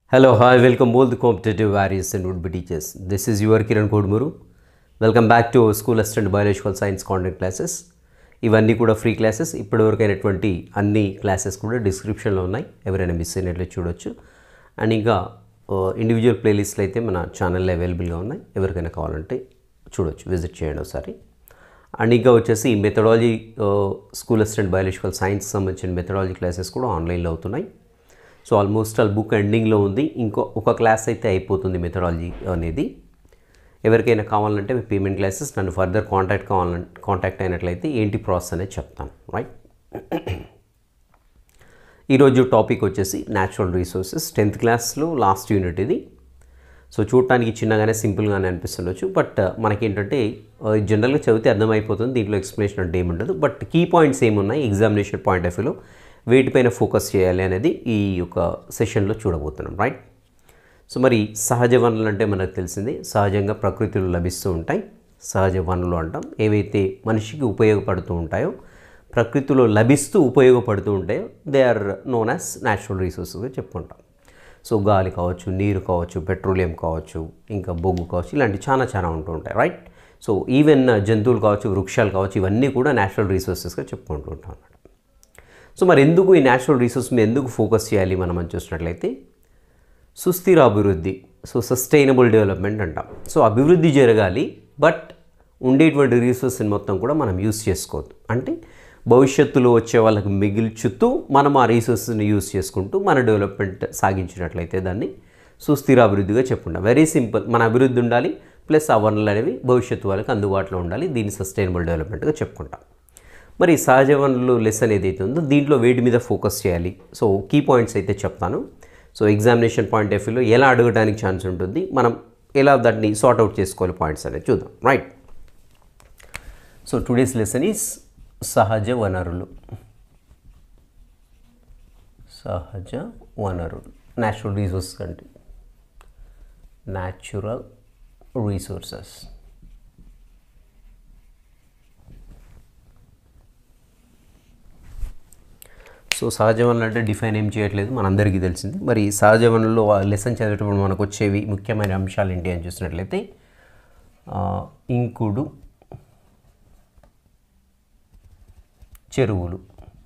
Hello, hi, welcome all the competitive warriors and would-be teachers. This is your Kiran Kodmuru. Welcome back to school assistant biological science content classes ఇవన్నీ కూడా free classes ఇప్పటివరకు అయినటువంటి అన్ని classes కూడా డిస్క్రిప్షన్లో ఉన్నాయి ఎవరైనా మిస్ అయినట్లయితే చూడొచ్చు అండ్ ఇంకా ఇండివిజువల్ ప్లేలిస్ట్లు అయితే మన ఛానల్లో అవైలబుల్గా ఉన్నాయి ఎవరికైనా కావాలంటే చూడొచ్చు విజిట్ చేయండి ఒకసారి అండ్ ఇంకా వచ్చేసి methodology school assistant biological science సంబంధించిన మెథడాలజీ క్లాసెస్ కూడా ఆన్లైన్లో అవుతున్నాయి సో ఆల్మోస్ట్ ఆల్ బుక్ ఎండింగ్లో ఉంది ఇంకో ఒక క్లాస్ అయితే అయిపోతుంది మెథడాలజీ అనేది ఎవరికైనా కావాలంటే మీ పేమెంట్ క్లాసెస్ నన్ను ఫర్దర్ కాంటాక్ట్ కావాలంటే కాంటాక్ట్ అయినట్లయితే ఏంటి ప్రాసెస్ అనేది చెప్తాను రైట్ ఈరోజు టాపిక్ వచ్చేసి న్యాచురల్ రీసోర్సెస్ టెన్త్ క్లాస్లో లాస్ట్ యూనిట్ ఇది సో చూడటానికి చిన్నగానే సింపుల్గానే అనిపిస్తుండొచ్చు బట్ మనకేంటంటే జనరల్గా చదివితే అర్థమైపోతుంది దీంట్లో ఎక్స్ప్లెనేషన్ అంటే ఏముండదు బట్ కీ పాయింట్స్ ఏమున్నాయి ఎగ్జామినేషన్ పాయింట్ ఆఫ్ వ్యూలో వేటిపైన ఫోకస్ చేయాలి అనేది ఈ యొక్క సెషన్లో చూడబోతున్నాం రైట్ సో మరి సహజ వనరులు అంటే మనకు తెలిసింది సహజంగా ప్రకృతిలో లభిస్తూ ఉంటాయి సహజ వనరులు అంటాం ఏవైతే మనిషికి ఉపయోగపడుతూ ఉంటాయో ప్రకృతిలో లభిస్తూ ఉపయోగపడుతూ ఉంటాయో they are known as natural రీసోర్సెస్గా చెప్పుకుంటాం సో గాలి కావచ్చు నీరు కావచ్చు పెట్రోలియం కావచ్చు ఇంకా బొగ్గు కావచ్చు ఇలాంటి చాలా చాలా ఉంటూ ఉంటాయి రైట్ సో ఈవెన్ జంతువులు కావచ్చు వృక్షాలు కావచ్చు ఇవన్నీ కూడా న్యాచురల్ రీసోర్సెస్గా చెప్పుకుంటూ ఉంటాం అన్నమాట సో మరి ఎందుకు ఈ న్యాచురల్ రీసోర్స్ మీద ఎందుకు ఫోకస్ చేయాలి మనం అని చూసినట్లయితే సుస్థిర అభివృద్ధి సో సస్టైనబుల్ డెవలప్మెంట్ అంటాం సో అభివృద్ధి జరగాలి బట్ ఉండేటువంటి రీసోర్స్ని మొత్తం కూడా మనం యూస్ చేసుకోవద్దు అంటే భవిష్యత్తులో వచ్చే వాళ్ళకి మిగిల్చుతూ మనం ఆ రీసోర్స్ని యూస్ చేసుకుంటూ మన డెవలప్మెంట్ సాగించినట్లయితే దాన్ని సుస్థిర అభివృద్ధిగా చెప్పుకుంటాం వెరీ సింపుల్ మన అభివృద్ధి ఉండాలి ప్లస్ ఆ వనరులు అనేవి భవిష్యత్తు వాళ్ళకి అందుబాటులో ఉండాలి దీన్ని సస్టైనబుల్ డెవలప్మెంట్గా చెప్పుకుంటాం మరి సహజ వనరులు లెసన్ ఏదైతే ఉందో దీంట్లో వేటి మీద ఫోకస్ చేయాలి సో కీ పాయింట్స్ అయితే చెప్తాను సో ఎగ్జామినేషన్ పాయింట్ ఆఫ్ వ్యూలో ఎలా అడగడానికి ఛాన్స్ ఉంటుంది మనం ఎలా దాన్ని సార్ట్ అవుట్ చేసుకోవాలి పాయింట్స్ అనేది చూద్దాం right so today's lesson is సహజ వనరులు సహజ వనరులు న్యాచురల్ రీసోర్సెస్ అంటే న్యాచురల్ రీసోర్సెస్ సో సహజ వనరులు అంటే డిఫైన్ ఏం చేయట్లేదు మనందరికీ తెలిసింది మరి సహజ వనరుల్లో లెసన్ చదివేటప్పుడు మనకు వచ్చేవి ముఖ్యమైన అంశాలు ఏంటి అని చూసినట్లయితే ఇంకుడు చెరువులు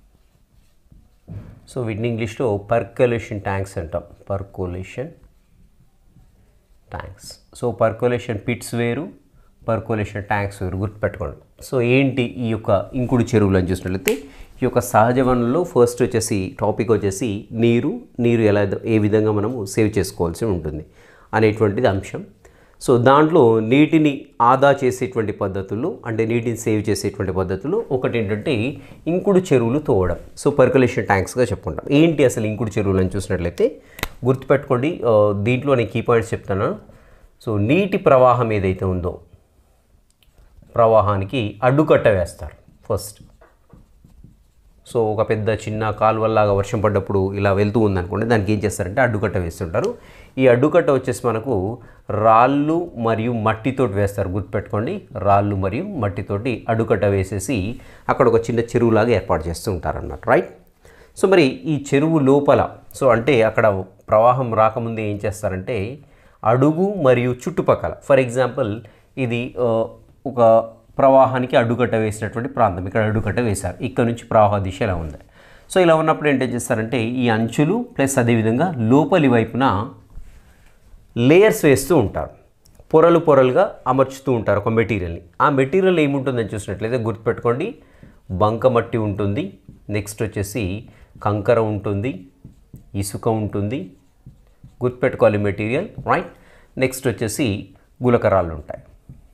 సో వీటిని ఇంగ్లీష్లో పర్కులేషన్ ట్యాంక్స్ అంటాం percolation tanks so percolation pits వేరు పర్కులేషన్ ట్యాంక్స్ వేరు గుర్తుపెట్టుకోండి సో ఏంటి ఈ యొక్క ఇంకుడు చెరువులు అని చూసినట్లయితే ఈ యొక్క సహజ వనరులో ఫస్ట్ వచ్చేసి టాపిక్ వచ్చేసి నీరు నీరు ఎలా ఏ విధంగా మనము సేవ్ చేసుకోవాల్సి ఉంటుంది అనేటువంటిది అంశం సో దాంట్లో నీటిని ఆదా చేసేటువంటి పద్ధతులు అంటే నీటిని సేవ్ చేసేటువంటి పద్ధతులు ఒకటి ఏంటంటే ఇంకుడు చెరువులు తోవడం సో పర్కులేషన్ ట్యాంక్స్గా చెప్పుకుంటాం ఏంటి అసలు ఇంకుడు చెరువులు అని చూసినట్లయితే గుర్తుపెట్టుకోండి దీంట్లో నేను కీ పాయింట్స్ చెప్తాను సో నీటి ప్రవాహం ఏదైతే ఉందో ప్రవాహానికి అడ్డుకట్ట వేస్తారు ఫస్ట్ సో ఒక పెద్ద చిన్న కాలువల్లాగా వర్షం పడ్డప్పుడు ఇలా వెళ్తూ ఉందనుకోండి దానికి ఏం చేస్తారంటే అడ్డుకట్ట వేస్తుంటారు ఈ అడ్డుకట్ట వచ్చేసి మనకు రాళ్ళు మరియు మట్టితోటి వేస్తారు గుర్తుపెట్టుకోండి రాళ్ళు మరియు మట్టితోటి అడ్డుకట్ట వేసేసి అక్కడ ఒక చిన్న చెరువులాగా ఏర్పాటు చేస్తూ ఉంటారన్నమాట రైట్ సో మరి ఈ చెరువు లోపల సో అంటే అక్కడ ప్రవాహం రాకముందే ఏం చేస్తారంటే అడుగు మరియు చుట్టుపక్కల ఫర్ ఎగ్జాంపుల్ ఇది ఒక ప్రవాహానికి అడ్డుకట్ట వేసినటువంటి ప్రాంతం ఇక్కడ అడ్డుకట్ట వేశారు ఇక్కడ నుంచి ప్రవాహ దిశ ఎలా ఉంది సో ఇలా ఉన్నప్పుడు ఏంటో చేస్తారంటే ఈ అంచులు ప్లస్ అదేవిధంగా లోపలి వైపున లేయర్స్ వేస్తూ ఉంటారు పొరలు పొరలుగా అమర్చుతూ ఉంటారు ఒక మెటీరియల్ని ఆ మెటీరియల్ ఏముంటుందని చూసినట్లయితే గుర్తుపెట్టుకోండి బంకమట్టి ఉంటుంది నెక్స్ట్ వచ్చేసి కంకర ఉంటుంది ఇసుక ఉంటుంది గుర్తుపెట్టుకోవాలి మెటీరియల్ రైట్ నెక్స్ట్ వచ్చేసి గులకరాలు ఉంటాయి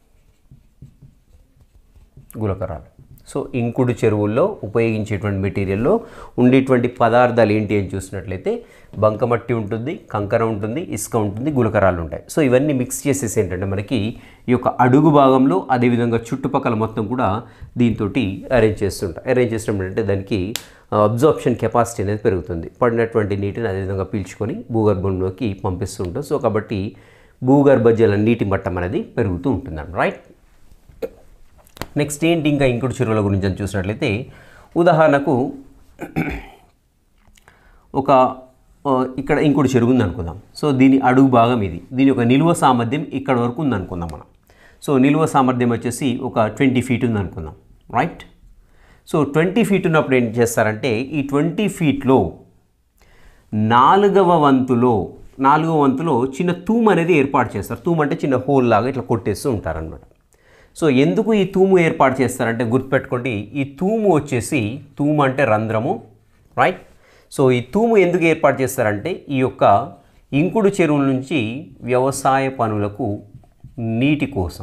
గులకరాలు సో ఇంకుడు చెరువుల్లో ఉపయోగించేటువంటి మెటీరియల్లో ఉండేటువంటి పదార్థాలు ఏంటి అని చూసినట్లయితే బంకమట్టి ఉంటుంది కంకర ఉంటుంది ఇసుక ఉంటుంది గులకరాలు ఉంటాయి సో ఇవన్నీ మిక్స్ చేసేసి ఏంటంటే మనకి ఈ యొక్క అడుగు భాగంలో అదేవిధంగా చుట్టుపక్కల మొత్తం కూడా దీంతో అరేంజ్ చేస్తుంటాం అరేంజ్ చేసినప్పుడు అంటే దానికి అబ్జార్ప్షన్ కెపాసిటీ అనేది పెరుగుతుంది పడినటువంటి నీటిని అదేవిధంగా పీల్చుకొని భూగర్భంలోకి పంపిస్తుంటాం సో కాబట్టి భూగర్భ జల నీటి మట్టం అనేది పెరుగుతూ ఉంటుందండి రైట్ నెక్స్ట్ ఏంటి ఇంకా ఇంకుడు చెరువుల గురించి అని చూసినట్లయితే ఉదాహరణకు ఒక ఆ, ఇక్కడ ఇంకోటి చెరువు ఉంది అనుకుందాం సో దీని అడుగు భాగం ఇది దీని యొక్క నిల్వ సామర్థ్యం ఇక్కడ వరకు ఉంది అనుకుందాం మనం సో నిల్వ సామర్థ్యం వచ్చేసి ఒక ట్వంటీ ఫీట్ ఉంది అనుకుందాం రైట్ సో ట్వంటీ ఫీట్ ఉన్నప్పుడు ఏం చేస్తారంటే ఈ ట్వంటీ ఫీట్లో నాలుగవ వంతులో నాలుగవ వంతులో చిన్న తూము అనేది ఏర్పాటు చేస్తారు తూము అంటే చిన్న హోల్ లాగా ఇట్లా కొట్టేస్తూ ఉంటారనమాట సో ఎందుకు ఈ తూము ఏర్పాటు చేస్తారంటే గుర్తుపెట్టుకోండి ఈ తూము వచ్చేసి తూము అంటే రంధ్రము రైట్ సో ఈ తూము ఎందుకు ఏర్పాటు చేస్తారంటే ఈ యొక్క ఇంకుడు చెరువుల నుంచి వ్యవసాయ పనులకు నీటి కోసం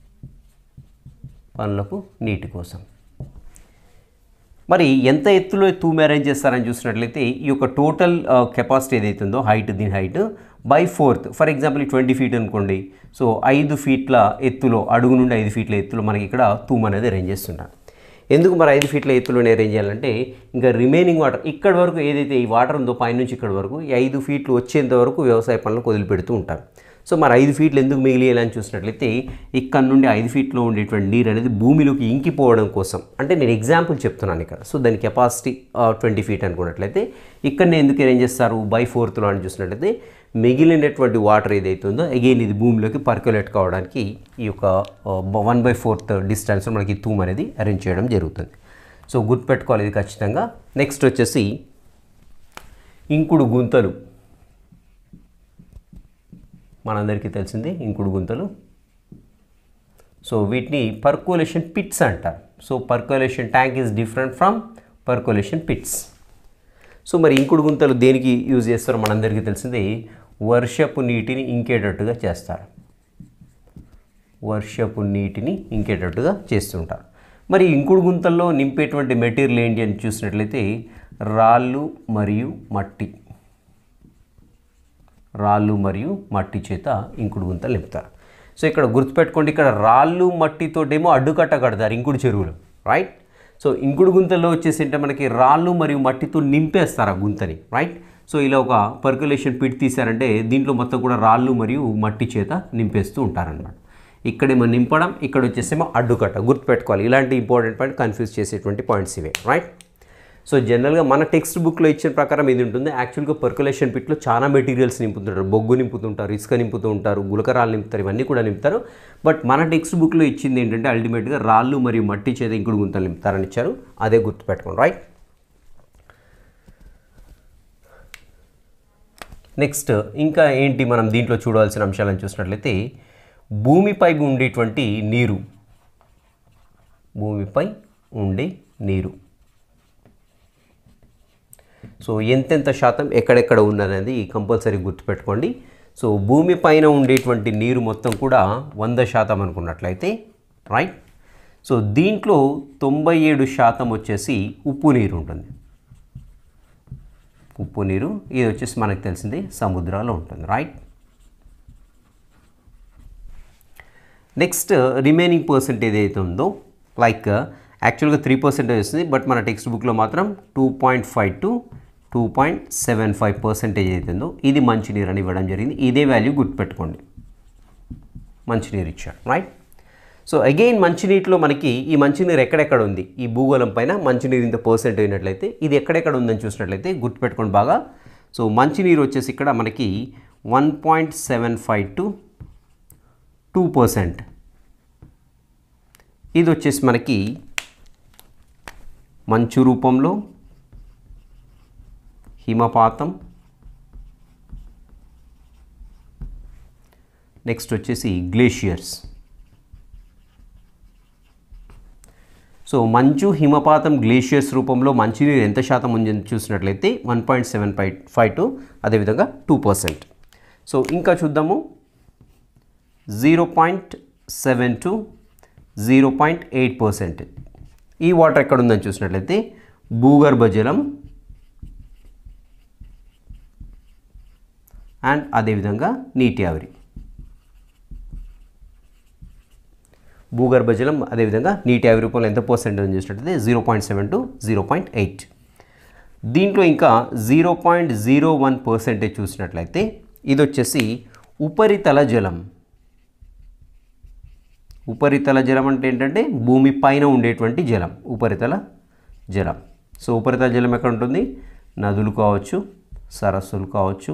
పనులకు నీటి కోసం మరి ఎంత ఎత్తులో తూము అరేంజ్ చేస్తారని చూసినట్లయితే ఈ యొక్క టోటల్ కెపాసిటీ ఏదైతే ఉందో హైట్ దీని height by fourth for example ఈ ట్వంటీ ఫీట్ అనుకోండి సో ఐదు ఫీట్ల ఎత్తులో అడుగు నుండి ఐదు ఫీట్ల ఎత్తులో మనకి ఇక్కడ తూము అనేది అరేంజ్ చేస్తుంటారు ఎందుకు మరి ఐదు ఫీట్ల ఎత్తులోనే అరేంజ్ చేయాలంటే ఇంకా రిమైనింగ్ వాటర్ ఇక్కడ వరకు ఏదైతే ఈ వాటర్ ఉందో పైనుంచి ఇక్కడ వరకు ఈ ఐదు ఫీట్లు వచ్చేంత వరకు వ్యవసాయ పనులకు వదిలిపెడుతూ ఉంటారు సో మరి ఐదు ఫీట్లు ఎందుకు మిగిలియాలని చూసినట్లయితే ఇక్కడ నుండి ఐదు ఫీట్లో ఉండేటువంటి నీరు అనేది భూమిలోకి ఇంకిపోవడం కోసం అంటే నేను ఎగ్జాంపుల్ చెప్తున్నాను ఇక్కడ సో దాని కెపాసిటీ ట్వంటీ ఫీట్ అనుకున్నట్లయితే ఇక్కడనే ఎందుకు అరేంజ్ చేస్తారు బై ఫోర్త్లో అని చూసినట్లయితే మిగిలినటువంటి వాటర్ ఏదైతే ఉందో అగైన్ ఇది భూమిలోకి పర్క్యులేట్ కావడానికి ఈ యొక్క వన్ బై ఫోర్త్ డిస్టెన్స్ మనకి తూమ్ అనేది అరేంజ్ చేయడం జరుగుతుంది సో గుర్తుపెట్టుకోవాలి ఇది ఖచ్చితంగా నెక్స్ట్ వచ్చేసి ఇంకుడు గుంతలు మనందరికీ తెలిసింది ఇంకుడు గుంతలు సో వీటిని పర్కోలేషన్ పిట్స్ అంటారు so percolation tank is different from percolation pits so మరి ఇంకుడు గుంతలు దేనికి యూజ్ చేస్తారో మనందరికీ తెలిసింది వర్షపు నీటిని ఇంకేటట్టుగా చేస్తారు వర్షపు నీటిని ఇంకేటట్టుగా చేస్తుంటారు మరి ఇంకుడు గుంతల్లో నింపేటువంటి మెటీరియల్ ఏంటి అని చూసినట్లయితే రాళ్ళు మరియు మట్టి రాళ్ళు మరియు మట్టి చేత ఇంకుడు గుంతలు నింపుతారు సో ఇక్కడ గుర్తుపెట్టుకోండి ఇక్కడ రాళ్ళు మట్టితోటేమో అడ్డుకట్ట కడతారు ఇంకుడు చెరువులు రైట్ సో ఇంకుడు గుంతల్లో వచ్చేసి అంటే మనకి రాళ్ళు మరియు మట్టితో నింపేస్తారు ఆ గుంతని రైట్ సో ఇలా ఒక పర్కులేషన్ పిట్ తీశారంటే దీంట్లో మొత్తం కూడా రాళ్ళు మరియు మట్టి చేత నింపేస్తూ ఉంటారనమాట ఇక్కడేమో నింపడం ఇక్కడ వచ్చేసేమో అడ్డుకట్ట గుర్తుపెట్టుకోవాలి ఇలాంటి ఇంపార్టెంట్ పాయింట్ కన్ఫ్యూజ్ చేసేటువంటి పాయింట్స్ ఇవే రైట్ సో జనరల్గా మన టెక్స్ట్ బుక్లో ఇచ్చిన ప్రకారం ఇది ఉంటుంది యాక్చువల్గా పర్కులేషన్ పిట్లో చాలా మెటీరియల్స్ నింపుతుంటారు బొగ్గు నింపుతుంటారు ఇసుక నింపుతూ ఉంటారు గులకరాలు నింపుతారు ఇవన్నీ కూడా నింపుతారు బట్ మన టెక్స్ట్ బుక్లో ఇచ్చింది ఏంటంటే అల్టిమేట్గా రాళ్ళు మరియు మట్టి చేత ఇంకుడు గుంతలు నింపుతారని ఇచ్చారు అదే గుర్తుపెట్టుకోండి రైట్ నెక్స్ట్ ఇంకా ఏంటి మనం దీంట్లో చూడాల్సిన అంశాలను చూసినట్లయితే భూమిపై ఉండేటువంటి నీరు భూమిపై ఉండే నీరు సో ఎంతెంత శాతం ఎక్కడెక్కడ ఉన్నదనేది కంపల్సరీ గుర్తుపెట్టుకోండి సో భూమి పైన ఉండేటువంటి నీరు మొత్తం కూడా వంద శాతం అనుకున్నట్లయితే రైట్ సో దీంట్లో తొంభై ఏడు శాతం వచ్చేసి ఉప్పు నీరు ఉంటుంది ఉప్పు నీరు ఇది వచ్చేసి మనకు తెలిసింది సముద్రాల్లో ఉంటుంది రైట్ నెక్స్ట్ రిమైనింగ్ పర్సెంటేజ్ ఏదైతే ఉందో లైక్ యాక్చువల్గా త్రీ పర్సెంటేజ్ వస్తుంది బట్ మన టెక్స్ట్ బుక్లో మాత్రం two point five to two point seven five percentage అవుతుందో ఇది మంచినీరు అని ఇవ్వడం జరిగింది ఇదే వాల్యూ గుర్తుపెట్టుకోండి మంచినీరు ఇచ్చాడు రైట్ సో అగైన్ మంచినీటిలో మనకి ఈ మంచినీరు ఎక్కడెక్కడ ఉంది ఈ భూగోళం పైన మంచినీరు ఇంత పర్సెంట్ అయినట్లయితే ఇది ఎక్కడెక్కడ ఉందని చూసినట్లయితే గుర్తుపెట్టుకోండి బాగా సో మంచినీరు వచ్చేసి ఇక్కడ మనకి one point seven five to two percent ఇది వచ్చేసి మనకి మంచు రూపంలో హిమపాతం నెక్స్ట్ వచ్చేసి గ్లేషియర్స్ సో మంచు హిమపాతం గ్లేషియర్స్ రూపంలో మంచినీరు ఎంత శాతం ఉందని చూసినట్లయితే one point seven five five to అదేవిధంగా టూ పర్సెంట్ సో ఇంకా చూద్దాము zero point seven to zero point eight percent ఈ వాటర్ ఎక్కడ ఉందని చూసినట్లయితే భూగర్భ జలం అండ్ అదేవిధంగా నీటి ఆవిరి భూగర్భ జలం అదేవిధంగా నీటి ఆవిరి రూపంలో ఎంత పర్సెంట్ అని చూసినట్లయితే zero point seven to zero point eight దీంట్లో ఇంకా zero point zero one percentage చూసినట్లయితే ఇది వచ్చేసి ఉపరితల జలం ఉపరితల జలం అంటే ఏంటంటే భూమి పైన ఉండేటువంటి జలం ఉపరితల జలం సో ఉపరితల జలం ఎక్కడ ఉంటుంది నదులు కావచ్చు సరస్సులు కావచ్చు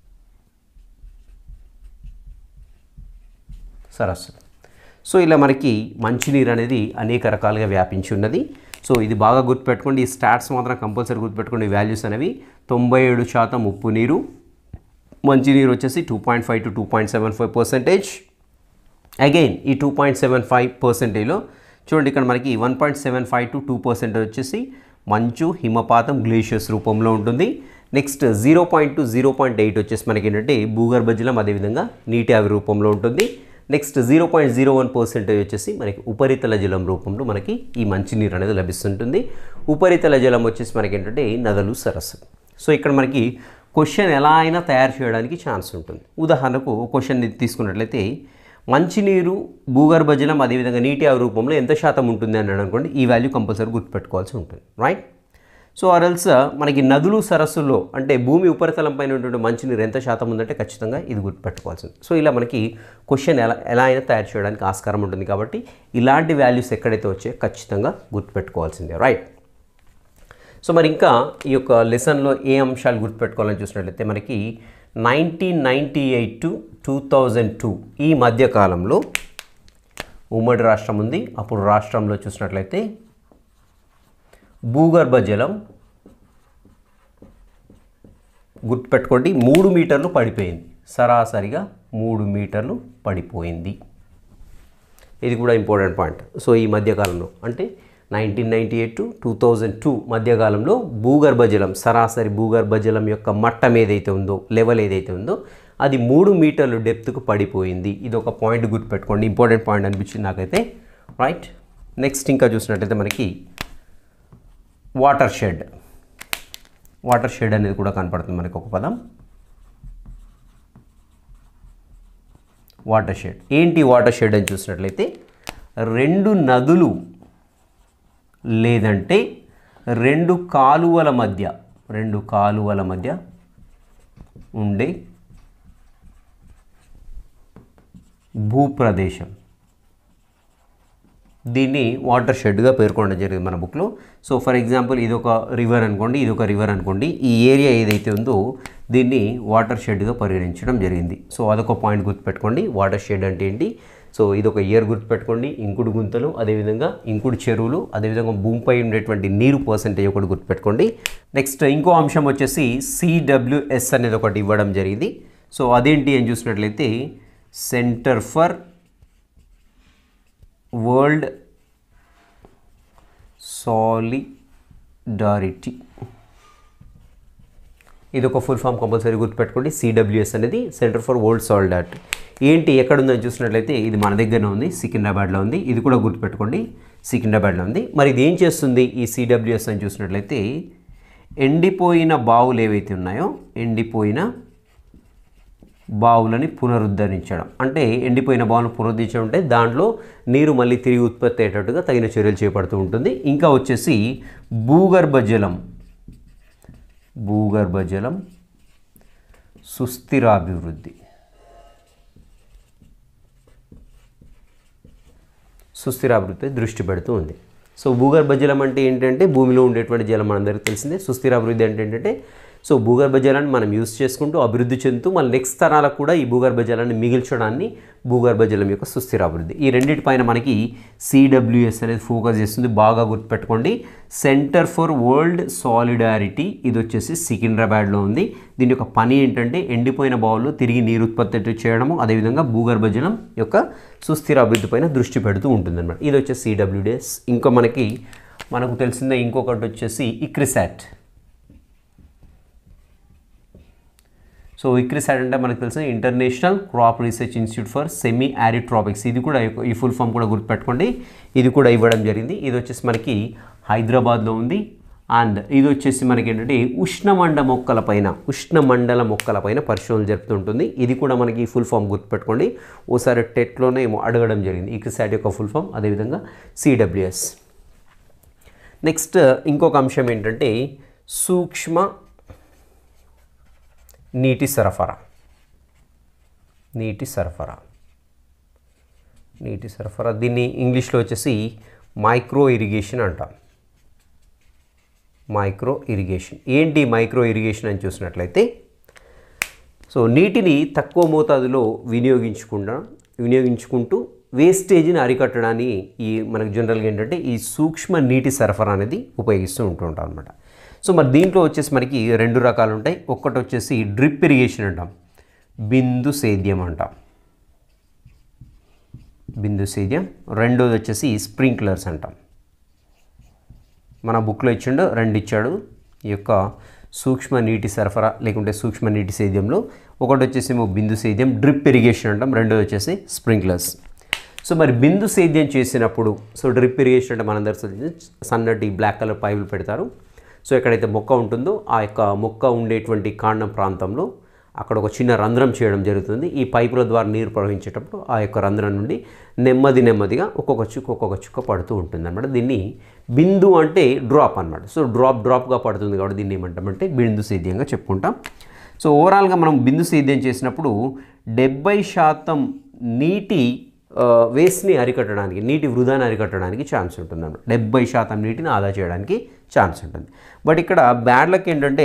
సరస్సులు సో ఇలా మనకి మంచినీరు అనేది అనేక రకాలుగా వ్యాపించి ఉన్నది సో ఇది బాగా గుర్తుపెట్టుకోండి ఈ స్టాట్స్ మాత్రం కంపల్సరీ గుర్తుపెట్టుకోండి ఈ వాల్యూస్ అనేవి తొంభై ఏడు శాతం ఉప్పు నీరు మంచినీరు వచ్చేసి two point five to two point seven five percentage again ఈ టూ పాయింట్ సెవెన్ ఫైవ్ పర్సెంటేజ్లో చూడండి ఇక్కడ మనకి one point seven five to two percentage వచ్చేసి మంచు హిమపాతం గ్లేషియర్స్ రూపంలో ఉంటుంది next zero point to zero point eight వచ్చేసి మనకి ఏంటంటే భూగర్భ జలం అదేవిధంగా నీటి ఆవి రూపంలో ఉంటుంది next zero point zero one percentage వచ్చేసి మనకి ఉపరితల జలం రూపంలో మనకి ఈ మంచినీరు అనేది లభిస్తుంటుంది ఉపరితల జలం వచ్చేసి మనకి ఏంటంటే నదులు సరస్సులు సో ఇక్కడ మనకి క్వశ్చన్ ఎలా అయినా తయారు చేయడానికి ఛాన్స్ ఉంటుంది ఉదాహరణకు క్వశ్చన్ తీసుకున్నట్లయితే మంచినీరు భూగర్భ జలం అదేవిధంగా నీటి ఆవి రూపంలో ఎంత శాతం ఉంటుంది అని అనుకోండి ఈ వాల్యూ కంపల్సరీ గుర్తుపెట్టుకోవాల్సి ఉంటుంది రైట్ సో ఆర్ఎల్స్ మనకి నదులు సరస్సుల్లో అంటే భూమి ఉపరితలం పైన ఉన్నటువంటి మంచినీరు ఎంత శాతం ఉందంటే ఖచ్చితంగా ఇది గుర్తుపెట్టుకోవాల్సింది సో ఇలా మనకి క్వశ్చన్ ఎలా ఎలా అయినా తయారు చేయడానికి ఆస్కారం ఉంటుంది కాబట్టి ఇలాంటి వాల్యూస్ ఎక్కడైతే వచ్చాయో ఖచ్చితంగా గుర్తుపెట్టుకోవాల్సిందే రైట్ సో మరి ఇంకా ఈ యొక్క లెసన్లో ఏ అంశాలు గుర్తుపెట్టుకోవాలని చూసినట్లయితే మనకి nineteen ninety eight to two thousand two ఈ మధ్య కాలంలో ఉమ్మడి రాష్ట్రం ఉంది అప్పుడు రాష్ట్రంలో చూసినట్లయితే భూగర్భ జలం గుర్తుపెట్టుకోండి మూడు మీటర్లు పడిపోయింది సరాసరిగా మూడు మీటర్లు పడిపోయింది ఇది కూడా ఇంపార్టెంట్ పాయింట్ సో ఈ మధ్యకాలంలో అంటే nineteen ninety eight to two thousand two మధ్యకాలంలో భూగర్భ జలం సరాసరి భూగర్భ జలం యొక్క మట్టం ఏదైతే ఉందో లెవెల్ ఏదైతే ఉందో అది మూడు మీటర్లు డెప్త్కు పడిపోయింది ఇది ఒక పాయింట్ గుర్తుపెట్టుకోండి ఇంపార్టెంట్ పాయింట్ అనిపించింది నాకైతే రైట్ నెక్స్ట్ ఇంకా చూసినట్టయితే మనకి వాటర్ షెడ్ వాటర్ షెడ్ అనేది కూడా కనపడుతుంది మనకి ఒక పదం వాటర్ షెడ్ ఏంటి వాటర్ షెడ్ అని చూసినట్లయితే రెండు నదులు లేదంటే రెండు కాలువల మధ్య రెండు కాలువల మధ్య ఉండే భూప్రదేశం దీన్ని వాటర్ షెడ్గా పేర్కొనడం జరిగింది మన బుక్లో సో ఫర్ ఎగ్జాంపుల్ ఇది ఒక రివర్ అనుకోండి ఇది ఒక రివర్ అనుకోండి ఈ ఏరియా ఏదైతే ఉందో దీన్ని వాటర్ షెడ్గా పరిగణించడం జరిగింది సో అదొక పాయింట్ గుర్తుపెట్టుకోండి వాటర్ షెడ్ అంటే ఏంటి సో ఇది ఒక ఇయర్ గుర్తుపెట్టుకోండి ఇంకుడు గుంతలు అదేవిధంగా ఇంకుడు చెరువులు అదేవిధంగా భూమిపై ఉండేటువంటి నీరు పర్సెంటేజ్ ఒకటి గుర్తుపెట్టుకోండి నెక్స్ట్ ఇంకో అంశం వచ్చేసి సిడబ్ల్యూఎస్ అనేది ఒకటి ఇవ్వడం జరిగింది సో అదేంటి అని చూసినట్లయితే సెంటర్ ఫర్ వరల్డ్ సాలిడారిటీ ఇది ఒక ఫుల్ ఫామ్ కంపల్సరీ గుర్తుపెట్టుకోండి సిడబ్ల్యూఎస్ అనేది సెంటర్ ఫర్ వరల్డ్ సాలిడారిటీ ఏంటి ఎక్కడ ఉందని చూసినట్లయితే ఇది మన దగ్గరనే ఉంది సికింద్రాబాద్లో ఉంది ఇది కూడా గుర్తుపెట్టుకోండి సికింద్రాబాద్లో ఉంది మరి ఇది ఏం చేస్తుంది ఈ సిడబ్ల్యూఎస్ అని చూసినట్లయితే ఎండిపోయిన బావులు ఏవైతే ఉన్నాయో ఎండిపోయిన బావులని పునరుద్ధరించడం అంటే ఎండిపోయిన బావులను పునరుద్ధరించడం అంటే దాంట్లో నీరు మళ్ళీ తిరిగి ఉత్పత్తి అయ్యేటట్టుగా తగిన చర్యలు చేపడుతూ ఉంటుంది ఇంకా వచ్చేసి భూగర్భ జలం భూగర్భ జలం సుస్థిరాభివృద్ధి సుస్థిరాభివృద్ధి దృష్టి పెడుతూ ఉంది సో భూగర్భ జలం అంటే ఏంటంటే భూమిలో ఉండేటువంటి జలం మనందరికీ తెలిసిందే సుస్థిరాభివృద్ధి అంటే ఏంటంటే సో భూగర్భ జలాన్ని మనం యూస్ చేసుకుంటూ అభివృద్ధి చెందుతూ మళ్ళీ నెక్స్ట్ తరాలకు కూడా ఈ భూగర్భ జలాన్ని మిగిల్చడాన్ని భూగర్భ జలం యొక్క సుస్థిరాభివృద్ధి ఈ రెండింటిపైన మనకి సిడబ్ల్యూఎస్ అనేది ఫోకస్ చేస్తుంది బాగా గుర్తుపెట్టుకోండి సెంటర్ ఫర్ వరల్డ్ సాలిడారిటీ ఇది వచ్చేసి సికింద్రాబాద్లో ఉంది దీని యొక్క పని ఏంటంటే ఎండిపోయిన బావుల్లో తిరిగి నీరు ఉత్పత్తి చేయడము అదేవిధంగా భూగర్భ జలం యొక్క సుస్థిర అభివృద్ధి పైన దృష్టి పెడుతూ ఉంటుందన్నమాట ఇది వచ్చేసి సిడబ్ల్యూడిఎస్ ఇంకా మనకి మనకు తెలిసిందే ఇంకొకటి వచ్చేసి ఇక్రిసాట్ సో ఇక్రిసాట్ అంటే మనకు తెలిసిన international crop research institute for semi arid tropics ఇది కూడా ఈ ఫుల్ ఫామ్ కూడా గుర్తుపెట్టుకోండి ఇది కూడా ఇవ్వడం జరిగింది ఇది వచ్చేసి మనకి హైదరాబాద్లో ఉంది అండ్ ఇది వచ్చేసి మనకి ఏంటంటే ఉష్ణమండ మొక్కల పైన ఉష్ణమండల మొక్కల పైన పరిశోధన జరుపుతుంటుంది ఇది కూడా మనకి ఫుల్ ఫామ్ గుర్తుపెట్టుకోండి ఓసారి టెట్లోనే ఏమో అడగడం జరిగింది ఇక్రిసాట్ యొక్క ఫుల్ ఫామ్ అదేవిధంగా సిడబ్ల్యూఎస్ నెక్స్ట్ ఇంకొక అంశం ఏంటంటే సూక్ష్మ నీటి సరఫరా నీటి సరఫరా నీటి సరఫరా దీన్ని ఇంగ్లీష్లో వచ్చేసి మైక్రో ఇరిగేషన్ అంటాం మైక్రో ఇరిగేషన్ ఏంటి మైక్రో ఇరిగేషన్ అని చూసినట్లయితే సో నీటిని తక్కువ మోతాదులో వినియోగించకుండా వినియోగించుకుంటూ వేస్టేజ్ని అరికట్టడానికి ఈ మనకు జనరల్గా ఏంటంటే ఈ సూక్ష్మ నీటి సరఫరా అనేది ఉపయోగిస్తూ ఉంటుంటాం అనమాట సో మరి దీంట్లో వచ్చేసి మనకి రెండు రకాలు ఉంటాయి ఒక్కటి వచ్చేసి డ్రిప్ ఇరిగేషన్ అంటాం బిందు సేద్యం అంటాం బిందు సేద్యం రెండోది వచ్చేసి స్ప్రింక్లర్స్ అంటాం మన బుక్లో ఇచ్చిండు రెండు ఇచ్చాడు ఈ యొక్క సూక్ష్మ నీటి సరఫరా లేకుంటే సూక్ష్మ నీటి సేద్యంలో ఒకటి వచ్చేసి ఏమో బిందు సేద్యం డ్రిప్ ఇరిగేషన్ అంటాం రెండోది వచ్చేసి స్ప్రింక్లర్స్ సో మరి బిందు సేద్యం చేసినప్పుడు సో డ్రిప్ ఇరిగేషన్ అంటే మనందరి తెలిసింది సన్నటి బ్లాక్ కలర్ పైపులు పెడతారు సో ఎక్కడైతే మొక్క ఉంటుందో ఆ యొక్క మొక్క ఉండేటువంటి కాండం ప్రాంతంలో అక్కడ ఒక చిన్న రంధ్రం చేయడం జరుగుతుంది ఈ పైపుల ద్వారా నీరు ప్రవహించేటప్పుడు ఆ యొక్క రంధ్రం నుండి నెమ్మది నెమ్మదిగా ఒక్కొక్క చుక్క ఒక్కొక్క చుక్క పడుతూ ఉంటుంది అనమాట దీన్ని బిందు అంటే డ్రాప్ అనమాట సో డ్రాప్ డ్రాప్గా పడుతుంది కాబట్టి దీన్ని ఏమంటామంటే బిందు సేద్యంగా చెప్పుకుంటాం సో ఓవరాల్గా మనం బిందు సేద్యం చేసినప్పుడు డెబ్బై శాతం నీటి ఆ, వేస్ట్ని అరికట్టడానికి నీటి వృధాని అరికట్టడానికి ఛాన్స్ ఉంటుంది అన్నమాట డెబ్బై శాతం నీటిని ఆదా చేయడానికి ఛాన్స్ ఉంటుంది బట్ ఇక్కడ బ్యాడ్ లక్ ఏంటంటే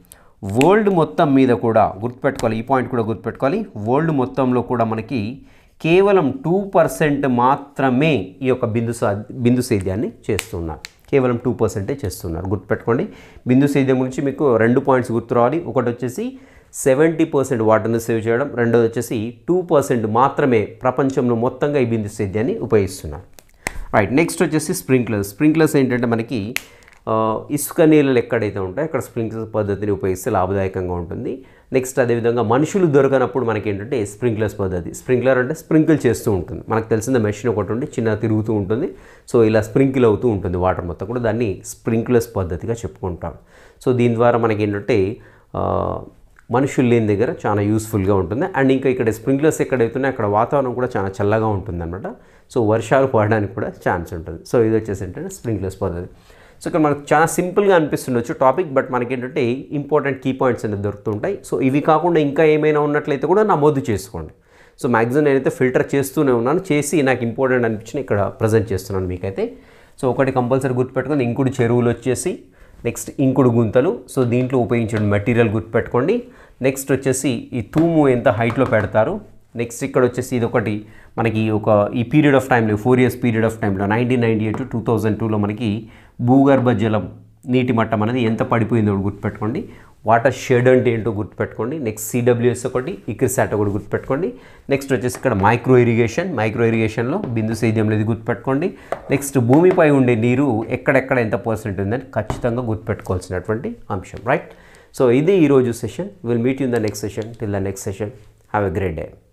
వరల్డ్ మొత్తం మీద కూడా గుర్తుపెట్టుకోవాలి ఈ పాయింట్ కూడా గుర్తుపెట్టుకోవాలి వరల్డ్ మొత్తంలో కూడా మనకి కేవలం టూ పర్సెంట్ మాత్రమే ఈ యొక్క బిందు సా బిందు సేద్యాన్ని చేస్తున్నారు కేవలం టూ పర్సెంటే చేస్తున్నారు గుర్తుపెట్టుకోండి బిందు సేద్యం గురించి మీకు రెండు పాయింట్స్ గుర్తు రావాలి ఒకటి వచ్చేసి సెవెంటీ పర్సెంట్ వాటర్ని సేవ్ చేయడం రెండోది వచ్చేసి టూ పర్సెంట్ మాత్రమే ప్రపంచంలో మొత్తంగా ఈ బిందు సేద్యాన్ని ఉపయోగిస్తున్నారు రైట్ నెక్స్ట్ వచ్చేసి స్ప్రింక్లర్స్ స్ప్రింక్లర్స్ ఏంటంటే మనకి ఆ, ఇసుక నీళ్ళు ఎక్కడైతే ఉంటాయో అక్కడ స్ప్రింక్లర్ పద్ధతిని ఉపయోగిస్తే లాభదాయకంగా ఉంటుంది నెక్స్ట్ అదేవిధంగా మనుషులు దొరకనప్పుడు మనకి ఏంటంటే స్ప్రింక్లర్స్ పద్ధతి స్ప్రింక్లర్ అంటే స్ప్రింకిల్ చేస్తూ ఉంటుంది మనకు తెలిసిన మెషిన్ ఒకటి ఉండి చిన్న తిరుగుతూ ఉంటుంది సో ఇలా స్ప్రింకిల్ అవుతూ ఉంటుంది వాటర్ మొత్తం కూడా దాన్ని స్ప్రింక్లర్స్ పద్ధతిగా చెప్పుకుంటాం సో దీని ద్వారా మనకి ఏంటంటే ఆ, మనుషులు లేని దగ్గర చాలా యూస్ఫుల్గా ఉంటుంది అండ్ ఇంకా ఇక్కడ స్ప్రింక్లర్స్ ఎక్కడైతున్నాయో అక్కడ వాతావరణం కూడా చాలా చల్లగా ఉంటుంది అనమాట సో వర్షాలు పడడానికి కూడా ఛాన్స్ ఉంటుంది సో ఇది వచ్చేసి ఏంటంటే స్ప్రింక్లర్స్ పద్ధతి సో ఇక్కడ మనకు చాలా సింపుల్గా అనిపిస్తుండొచ్చు టాపిక్ బట్ మనకి ఏంటంటే ఇంపార్టెంట్ కీ పాయింట్స్ అనేది దొరుకుతుంటాయి సో ఇవి కాకుండా ఇంకా ఏమైనా ఉన్నట్లయితే కూడా నమోదు చేసుకోండి సో మ్యాక్సిమం నేనైతే ఫిల్టర్ చేస్తూనే ఉన్నాను చేసి నాకు ఇంపార్టెంట్ అనిపించిన ఇక్కడ ప్రజెంట్ చేస్తున్నాను మీకైతే సో ఒకటి కంపల్సరీ గుర్తుపెట్టుకొని ఇంకుడు చెరువులు వచ్చేసి నెక్స్ట్ ఇంకుడు గుంతలు సో దీంట్లో ఉపయోగించిన మెటీరియల్ గుర్తుపెట్టుకోండి నెక్స్ట్ వచ్చేసి ఈ తూము ఎంత హైట్లో పెడతారు నెక్స్ట్ ఇక్కడ వచ్చేసి ఇది ఒకటి మనకి ఒక ఈ పీరియడ్ ఆఫ్ టైంలో ఫోర్ ఇయర్స్ పీరియడ్ ఆఫ్ టైంలో nineteen ninety eight two thousand టూలో మనకి భూగర్భ జలం నీటి మట్టం అనేది ఎంత పడిపోయిందో ఒకటి గుర్తుపెట్టుకోండి వాటర్ షెడ్ అంటే ఏంటో గుర్తుపెట్టుకోండి నెక్స్ట్ సిడబ్ల్యూఎస్ ఒకటి ఇక్రిసాట్ ఒకటి గుర్తుపెట్టుకోండి నెక్స్ట్ వచ్చేసి ఇక్కడ మైక్రో ఇరిగేషన్ మైక్రో ఇరిగేషన్లో బిందు సేద్యంలో ఇది గుర్తుపెట్టుకోండి నెక్స్ట్ భూమిపై ఉండే నీరు ఎక్కడెక్కడ ఎంత పర్సెంట్ ఉందని ఖచ్చితంగా గుర్తుపెట్టుకోవాల్సినటువంటి అంశం రైట్ సో ఇది ఈరోజు session will meet in the next session till the next session have a great day